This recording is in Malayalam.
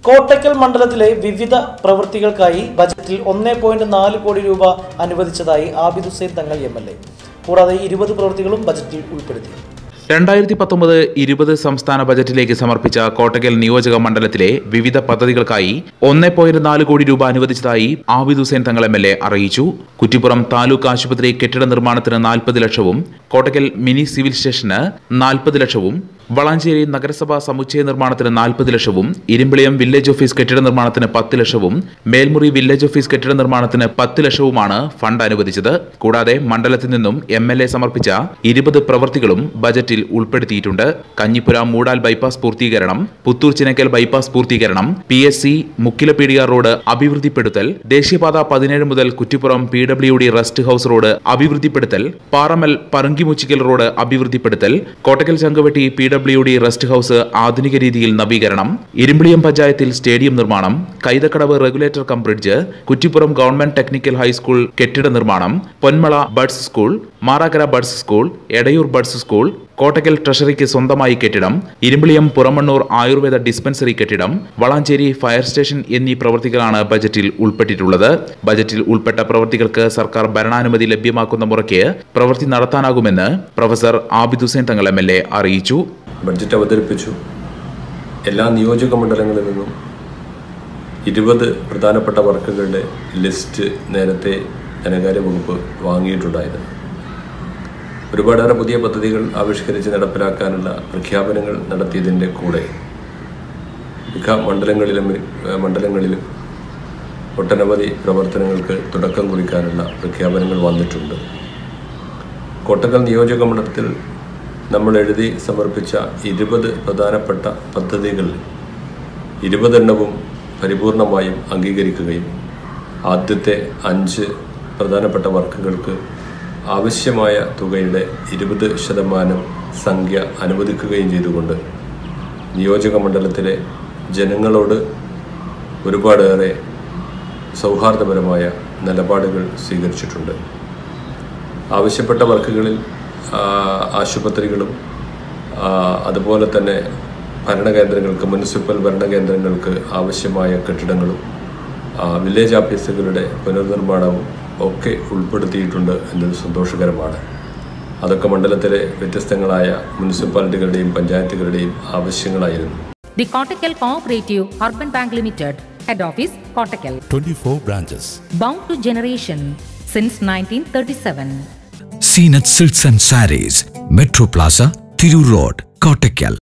കോട്ടയ്ക്കൽ മണ്ഡലത്തിലെ വിവിധ പ്രവൃത്തികൾക്കായി ബജറ്റിൽ ഒന്നേ പോയിന്റ് നാല് കോടി രൂപ അനുവദിച്ചതായി Abid Hussain Thangal M L A കൂടാതെ ഇരുപത് പ്രവൃത്തികളും ബജറ്റിൽ ഉൾപ്പെടുത്തി രണ്ടായിരത്തി പത്തൊമ്പത് ഇരുപത് സംസ്ഥാന ബജറ്റിലേക്ക് സമർപ്പിച്ച കോട്ടക്കൽ നിയോജക മണ്ഡലത്തിലെ വിവിധ പദ്ധതികൾക്കായി ഒന്നേ പോയിന്റ് നാല് കോടി രൂപ അനുവദിച്ചതായി Abid Hussain Thangal M L A അറിയിച്ചു കുറ്റിപ്പുറം താലൂക്ക് ആശുപത്രി കെട്ടിട നിർമ്മാണത്തിന് നാൽപ്പത് ലക്ഷവും കോട്ടക്കൽ മിനി സിവിൽ സ്റ്റേഷന് നാൽപ്പത് ലക്ഷവും വളാഞ്ചേരി നഗരസഭാ സമുച്ചയ നിർമ്മാണത്തിന് നാൽപ്പത് ലക്ഷവും ഇരുമ്പിളിയം വില്ലേജ് ഓഫീസ് കെട്ടിട നിർമ്മാണത്തിന് പത്ത് ലക്ഷവും മേൽമുറി വില്ലേജ് ഓഫീസ് കെട്ടിട നിർമ്മാണത്തിന് പത്ത് ലക്ഷവുമാണ് ഫണ്ട് അനുവദിച്ചത് കൂടാതെ മണ്ഡലത്തിൽ നിന്നും എം എൽ എ സമർപ്പിച്ച ഇരുപത് പ്രവൃത്തികളും ബജറ്റിൽ ഉൾപ്പെടുത്തിയിട്ടുണ്ട് കഞ്ഞിപ്പുര മൂടാൽ ബൈപ്പാസ് പൂർത്തീകരണം പുത്തൂർ ചിനക്കൽ ബൈപ്പാസ് പൂർത്തീകരണം P S C Mukkilapeedika road അഭിവൃദ്ധിപ്പെടുത്തൽ ദേശീയപാത പതിനേഴ് മുതൽ Kuttippuram P W D rest house road അഭിവൃദ്ധിപ്പെടുത്തൽ പാറമൽ പറങ്കിമുച്ചിക്കൽ റോഡ് അഭിവൃദ്ധിപ്പെടുത്തൽ Kottakkal Changuvetty P W D rest house ആധുനിക രീതിയിൽ നവീകരണം ഇരുമ്പിളിയം പഞ്ചായത്തിൽ സ്റ്റേഡിയം നിർമ്മാണം Kaithakkadavu regulator cum bridge Kuttippuram government technical high school കെട്ടിട നിർമ്മാണം Ponmala buds school Marakkara buds school Edayur buds school Kottakkal ട്രഷറിക്ക് സ്വന്തമായി കെട്ടിടം ഇരുമ്പിളിയം പുറമണ്ണൂർ ആയുർവേദ ഡിസ്പെൻസറി കെട്ടിടം വളാഞ്ചേരി ഫയർ സ്റ്റേഷൻ എന്നീ പ്രവൃത്തികളാണ് ബജറ്റിൽ ഉൾപ്പെട്ടിട്ടുള്ളത് ബജറ്റിൽ ഉൾപ്പെട്ട പ്രവൃത്തികൾക്ക് സർക്കാർ ഭരണാനുമതി ലഭ്യമാക്കുന്ന മുറയ്ക്ക് പ്രവൃത്തി നടത്താനാകുമെന്ന് professor Abid Hussain Thangal M L A അറിയിച്ചു ബഡ്ജറ്റ് അവതരിപ്പിച്ചു എല്ലാ നിയോജക മണ്ഡലങ്ങളിൽ നിന്നും ഇരുപത് പ്രധാനപ്പെട്ട വർക്കുകളുടെ ലിസ്റ്റ് നേരത്തെ ധനകാര്യ വകുപ്പ് വാങ്ങിയിട്ടുണ്ടായിരുന്നു ഒരുപാടേറെ പുതിയ പദ്ധതികൾ ആവിഷ്കരിച്ച് നടപ്പിലാക്കാനുള്ള പ്രഖ്യാപനങ്ങൾ നടത്തിയതിൻ്റെ കൂടെ മിക്ക മണ്ഡലങ്ങളിലും ഏഹ് മണ്ഡലങ്ങളിലും ഒട്ടനവധി പ്രവർത്തനങ്ങൾക്ക് തുടക്കം കുറിക്കാനുള്ള പ്രഖ്യാപനങ്ങൾ വന്നിട്ടുണ്ട് കോട്ടക്കൽ നിയോജക മണ്ഡലത്തിൽ നമ്മൾ എഴുതി സമർപ്പിച്ച ഇരുപത് പ്രധാനപ്പെട്ട പദ്ധതികൾ ഇരുപതെണ്ണവും പരിപൂർണമായും അംഗീകരിക്കുകയും ആദ്യത്തെ അഞ്ച് പ്രധാനപ്പെട്ട വർക്കുകൾക്ക് ആവശ്യമായ തുകയുടെ ഇരുപത് ശതമാനം സംഖ്യ അനുവദിക്കുകയും ചെയ്തുകൊണ്ട് നിയോജക മണ്ഡലത്തിലെ ജനങ്ങളോട് ഒരുപാടേറെ സൗഹാർദ്ദപരമായ നിലപാടുകൾ സ്വീകരിച്ചിട്ടുണ്ട് ആവശ്യപ്പെട്ട വർക്കുകളിൽ ആ, ആശുപത്രികളും ആ, അതുപോലെ തന്നെ ഭരണകേന്ദ്രങ്ങൾക്ക് മുനിസിപ്പൽ ഭരണകേന്ദ്രങ്ങൾക്ക് ആവശ്യമായ കെട്ടിടങ്ങളും ആ, വില്ലേജ് ഓഫീസുകളുടെ പുനർനിർമ്മാണവും ഒക്കെ ഉൾപ്പെടുത്തിയിട്ടുണ്ട് എന്നത് സന്തോഷകരമാണ് അതൊക്കെ മണ്ഡലത്തിലെ വ്യത്യസ്തങ്ങളായ മുനിസിപ്പാലിറ്റികളുടെയും പഞ്ചായത്തുകളുടെയും ആവശ്യങ്ങളായിരുന്നു The Kottakkal Cooperative Urban Bank Limited, Head Office, Kottakkal. 24 branches. Bound to generation since 1937. Seenat Silks and Saris, Metro Plaza, Thiru Road, Kottakkal.